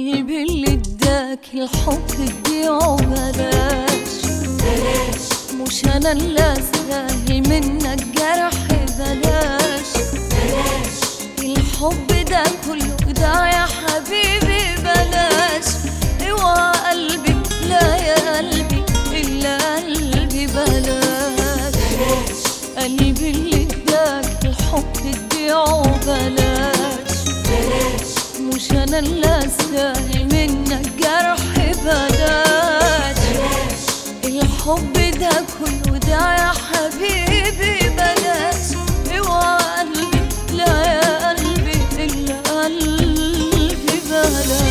قلبي اللي اداك الحب تبيعه بلاش بلاش مش انا اللي استاهل منك جرح بلاش بلاش الحب ده كله ده يا حبيبي بلاش اوعى قلبي لا يا قلبي الا قلبي بلاش بلاش قلبي اللي اداك الحب تبيعه بلاش بلاش مش انا اللي استاهل منك جرح بلاش بلاش الحب ده كله ده يا حبيبي بلاش اوعى قلبي لا يا قلبي الا قلبي بلاش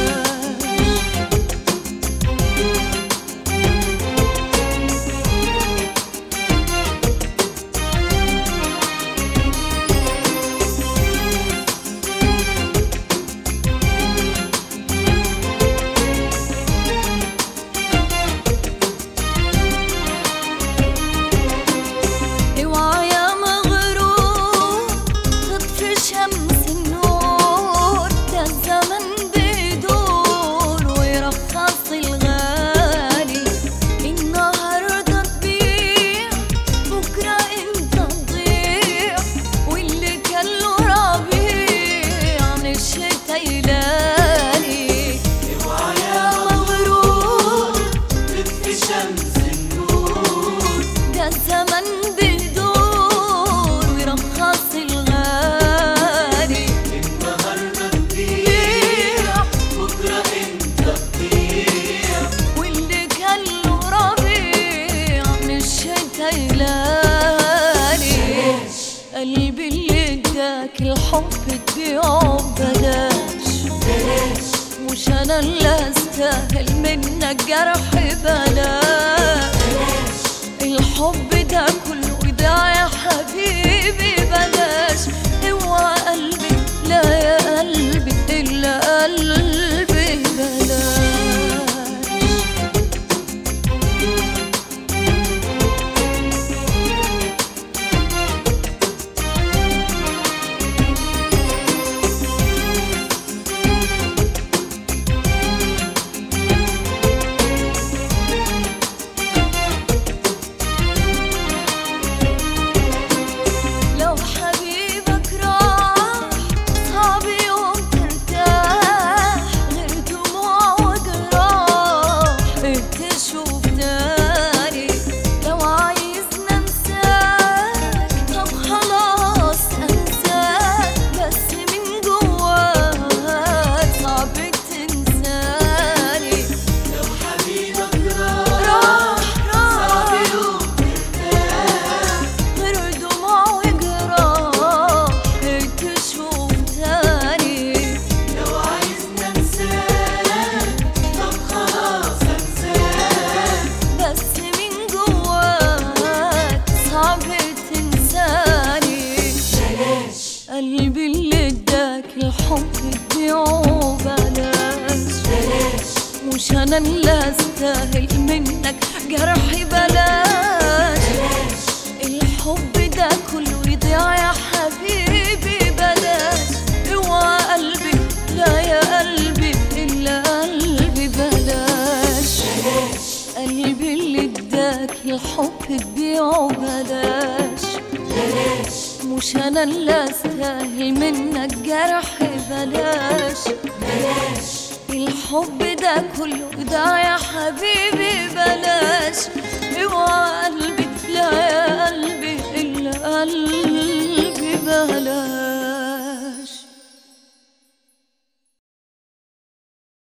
اوعى يا مغرور تطفي شمس النور ده الزمن بيدور ويرخص الغالي النهارده تبيع بكره انت تضيع واللي كان له ربيع من الشتا يلالي اوعى يا مغرور تطفي شمس النور ده الزمن بيدور ويرخص الغالي النهارده تبيع بكره انت تضيع واللي كان له ربيع من الشتا يلالي بلاش قلبي اللي اداك الحب تبيعه ببلاش بلاش مش انا اللي استاهل منك جرح بلاش بلاش الحب ده كله ده يا حبيبي بلاش اوعى قلبي لا يا قلبي الا قلبي بلاش لو حبيبك راح صعب يوم ترتاح غير دموع وجراح إيه تشوف تاني لو عايزنا انساك طب خلاص انساك بس من جواك صعب تنساني لو حبيبك راح راح صعب راح يوم ترتاح غير دموع وجراح إيه تشوف تاني لو عايزنا ننساك طب خلاص انساك بس من جواك صعب تنساني بلاش قلبي اللي اداك الحب تبيعه بلاش بلاش مش انا اللي استاهل منك جرحي بلاش بلاش الحب ده كله يضيع يا حبيبي بلاش اوعى قلبي لا يا قلبي الا قلبي بلاش بلاش قلبي اللي اداك الحب تبيعه بلاش بلاش مش انا اللي استاهل منك جرح بلاش بلاش الحب ده كله ده يا حبيبي بلاش اوعى